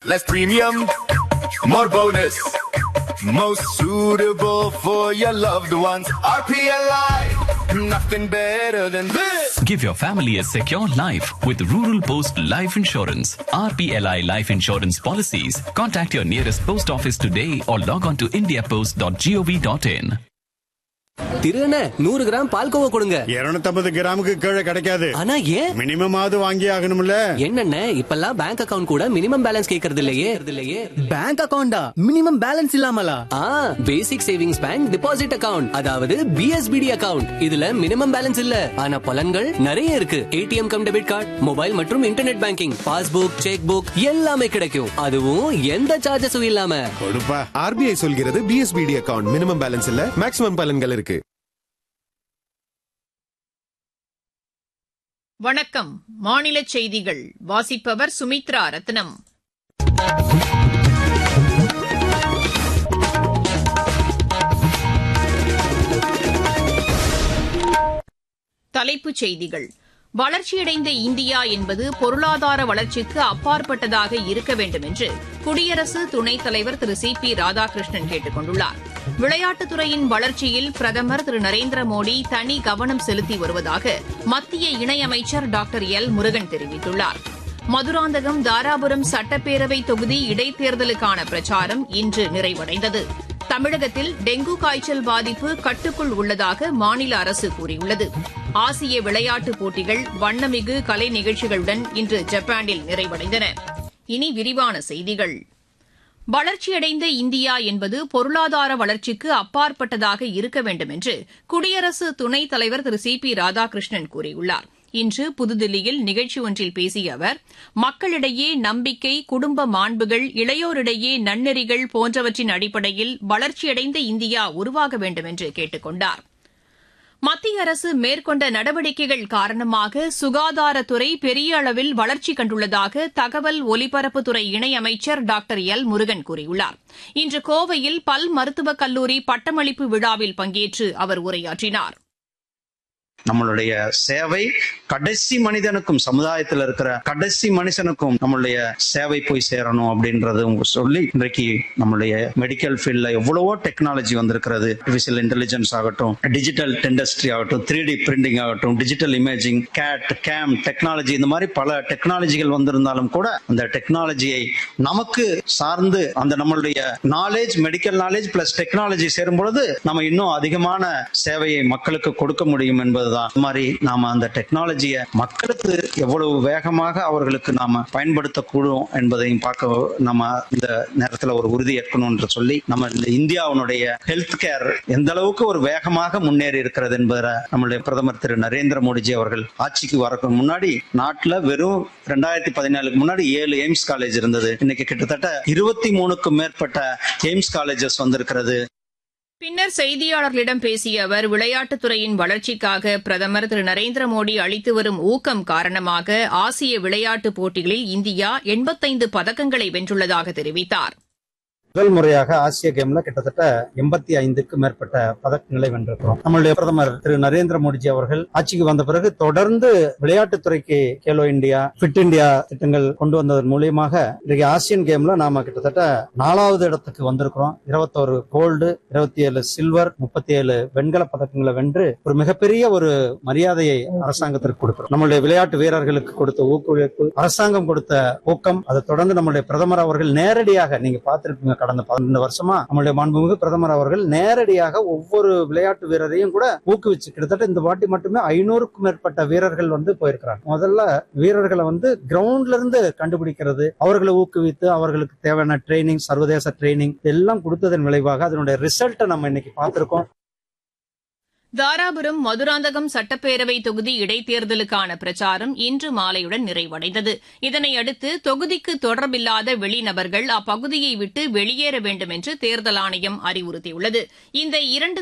Less premium, more bonus. Most suitable for your loved ones. RPLI, nothing better than this. Give your family a secure life with Rural Post Life Insurance. RPLI Life Insurance policies. Contact your nearest post office today or log on to indiapost.gov.in. திரு அண்ணே நூறு gram palkova கொடுங்க இருநூத்தம்பது கிராமுக்கு கீழே கிடைக்காது ஆனா ஏன் minimum ஆவது வாங்கி ஆகணும்ல என்னண்ணே இப்பெல்லாம் பேங்க் அக்கவுண்ட் கூட மினிமம் பேலன்ஸ் கேக்குறது இல்லையே இல்லையே பேங்க் அக்கவுண்டா மினிமம் பேலன்ஸ் இல்லாமலா ஆ basic savings bank deposit account அதாவது பிஎஸ்பிடி அக்கவுண்ட் இதுல மினிமம் பேலன்ஸ் இல்ல ஆனா பலன்கள் நிறைய இருக்கு ATM cum debit card mobile மற்றும் internet banking passbook cheque book எல்லாமே கிடைக்கும் அதுவும் எந்த சார்ஜஸும் இல்லாம கொடுப்பா ஆர்பிஐ சொல்கிறது பிஎஸ்பிடி அக்கவுண்ட் மினிமம் பேலன்ஸ் இல்ல மேக்ஸிமம் பலன்கள் இருக்கு வணக்கம் மாநில செய்திகள் வாசிப்பவர் சுமித்ரா ரத்னம் தலைப்புச் செய்திகள் வளர்ச்சியடைந்த இந்தியா என்பது பொருளாதார வளர்ச்சிக்கு அப்பாற்பட்டதாக இருக்க வேண்டும் என்று குடியரசு துணைத் தலைவர் திரு சி பி ராதாகிருஷ்ணன் கேட்டுக் கொண்டுள்ளார் விளையாட்டுத்துறையின் வளர்ச்சியில் பிரதமர் திரு நரேந்திர மோடி தனி கவனம் செலுத்தி வருவதாக மத்திய இணையமைச்சர் டாக்டர் எல் முருகன் தெரிவித்துள்ளார் மதுராந்தகம் தாராபுரம் சட்டப்பேரவை தொகுதி இடைத்தேர்தலுக்கான பிரச்சாரம் இன்று நிறைவடைந்தது தமிழகத்தில் டெங்கு காய்ச்சல் பாதிப்பு கட்டுக்குள் உள்ளதாக மாநில அரசு கூறியுள்ளது ஆசிய விளையாட்டுப் போட்டிகள் வண்ணமிகு கலை நிகழ்ச்சிகளுடன் இன்று ஜப்பானில் நிறைவடைந்தன இனி விரிவான செய்திகள் வளர்ச்சியடைந்த இந்தியா என்பது பொருளாதார வளர்ச்சிக்கு அப்பாற்பட்டதாக இருக்க வேண்டும் என்று குடியரசு துணைத் தலைவர் திரு சி பி ராதாகிருஷ்ணன் கூறியுள்ளார் இன்று புதுதில்லியில் நிகழ்ச்சி ஒன்றில் பேசிய அவர் மக்களிடையே நம்பிக்கை குடும்ப மாண்புகள் இளையோரிடையே நன்னெறிகள் போன்றவற்றின் அடிப்படையில் வளர்ச்சியடைந்த இந்தியா உருவாக வேண்டும் என்று கேட்டுக் கொண்டார் மத்திய அரசு மேற்கொண்ட நடவடிக்கைகள் காரணமாக சுகாதாரத்துறை பெரிய அளவில் வளர்ச்சி கண்டுள்ளதாக தகவல் ஒலிபரப்புத்துறை இணையமைச்சர் டாக்டர் எல் முருகன் கூறியுள்ளார் இன்று கோவையில் பல் மருத்துவக் கல்லூரி பட்டமளிப்பு விழாவில் பங்கேற்று அவர் உரையாற்றினார் நம்மளுடைய சேவை கடைசி மனிதனுக்கும் சமுதாயத்தில் இருக்கிற கடைசி மனுஷனுக்கும் நம்மளுடைய சேவை போய் சேரணும் அப்படின்றது உங்க சொல்லி இன்றைக்கு நம்மளுடைய மெடிக்கல் ஃபீல்ட்ல எவ்வளவோ டெக்னாலஜி வந்திருக்கிறது ஆர்டிபிஷியல் இன்டெலிஜென்ஸ் ஆகட்டும் டிஜிட்டல் இண்டஸ்ட்ரி ஆகட்டும் த்ரீ டி பிரிண்டிங் ஆகட்டும் digital imaging CAD CAM technology இந்த மாதிரி பல டெக்னாலஜிகள் வந்திருந்தாலும் கூட அந்த டெக்னாலஜியை நமக்கு சார்ந்து அந்த நம்மளுடைய knowledge medical knowledge plus technology சேரும் பொழுது நம்ம இன்னும் அதிகமான சேவையை மக்களுக்கு கொடுக்க முடியும் என்பதுதான் அது மாதிரி நாம அந்த டெக்னாலஜியை மக்களுக்கு எவ்வளவு வேகமாக அவர்களுக்கு நாம பயன்படுத்தக்கூடும் என்பதையும் பார்க்க நம்ம இந்த நேரத்துல ஒரு உறுதி ஏற்கணும் என்று சொல்லி நம்ம இந்த இந்தியாவுடைய ஹெல்த் கேர் எந்த அளவுக்கு ஒரு வேகமாக முன்னேறி இருக்கிறது என்பதை நம்மளுடைய பிரதமர் திரு நரேந்திர மோடிஜி அவர்கள் ஆட்சிக்கு வரக்கு முன்னாடி நாட்டுல வெறும் ரெண்டாயிரத்தி பதினாலுக்கு முன்னாடி ஏழு எய்ம்ஸ் காலேஜ் இருந்தது இன்னைக்கு கிட்டத்தட்ட இருபத்தி மூணுக்கும் மேற்பட்ட எய்ம்ஸ் காலேஜஸ் வந்திருக்கிறது பின்னர் செய்தியாளர்களிடம் பேசிய அவர் விளையாட்டுத்துறையின் வளர்ச்சிக்காக பிரதமர் திரு நரேந்திர மோடி அளித்து வரும் ஊக்கம் காரணமாக ஆசிய விளையாட்டுப் போட்டிகளில் இந்தியா எண்பத்தைந்து பதக்கங்களை வென்றுள்ளதாக தெரிவித்தார் முதல் முறையாக ஆசிய கேம்ல கிட்டத்தட்ட எண்பத்தி ஐந்துக்கு மேற்பட்ட பதக்கங்களை வென்றிருக்கிறோம் நம்மளுடைய பிரதமர் திரு நரேந்திர மோடிஜி அவர்கள் ஆட்சிக்கு வந்த பிறகு தொடர்ந்து விளையாட்டுத்துறைக்கு கேலோ இந்தியா ஃபிட் இந்தியா திட்டங்கள் கொண்டு வந்ததன் மூலியமாக இன்றைக்கு ஆசியன் கேம்ல நாம கிட்டத்தட்ட நாலாவது இடத்துக்கு வந்திருக்கிறோம் இருபத்தோரு கோல்டு இருபத்தி ஏழு சில்வர் முப்பத்தி ஏழு வெண்கல பதக்கங்களை வென்று ஒரு மிகப்பெரிய ஒரு மரியாதையை அரசாங்கத்திற்கு கொடுக்கிறோம் நம்மளுடைய விளையாட்டு வீரர்களுக்கு கொடுத்த ஊக்குவிப்பு அரசாங்கம் கொடுத்த ஊக்கம் அதை தொடர்ந்து நம்மளுடைய பிரதமர் அவர்கள் நேரடியாக நீங்க பார்த்திருப்பீங்க கடந்த பன்னெண்டு வருஷமா நம்மளுடைய மாண்புமிகு பிரதமர் அவர்கள் நேரடியாக ஒவ்வொரு விளையாட்டு வீரரையும் கூட ஊக்குவிச்சு கிட்டத்தட்ட இந்த வாட்டி மட்டுமே ஐநூறுக்கும் மேற்பட்ட வீரர்கள் வந்து போயிருக்கிறாங்க முதல்ல வீரர்களை வந்து கிரவுண்ட்ல இருந்து கண்டுபிடிக்கிறது அவர்களை ஊக்குவித்து அவர்களுக்கு தேவையான ட்ரைனிங் சர்வதேச ட்ரைனிங் எல்லாம் கொடுத்ததன் விளைவாக அதனுடைய ரிசல்ட்டை நம்ம இன்னைக்கு பார்த்திருக்கோம் தாராபுரம் மதுராந்தகம் சட்டப்பேரவை தொகுதி இடைத்தேர்தலுக்கான பிரச்சாரம் இன்று மாலையுடன் நிறைவடைந்தது இதனையடுத்து தொகுதிக்கு தொடர்பில்லாத வெளிநபர்கள் அப்பகுதியை விட்டு வெளியேற வேண்டும் என்று தேர்தல் ஆணையம் அறிவுறுத்தியுள்ளது இந்த இரண்டு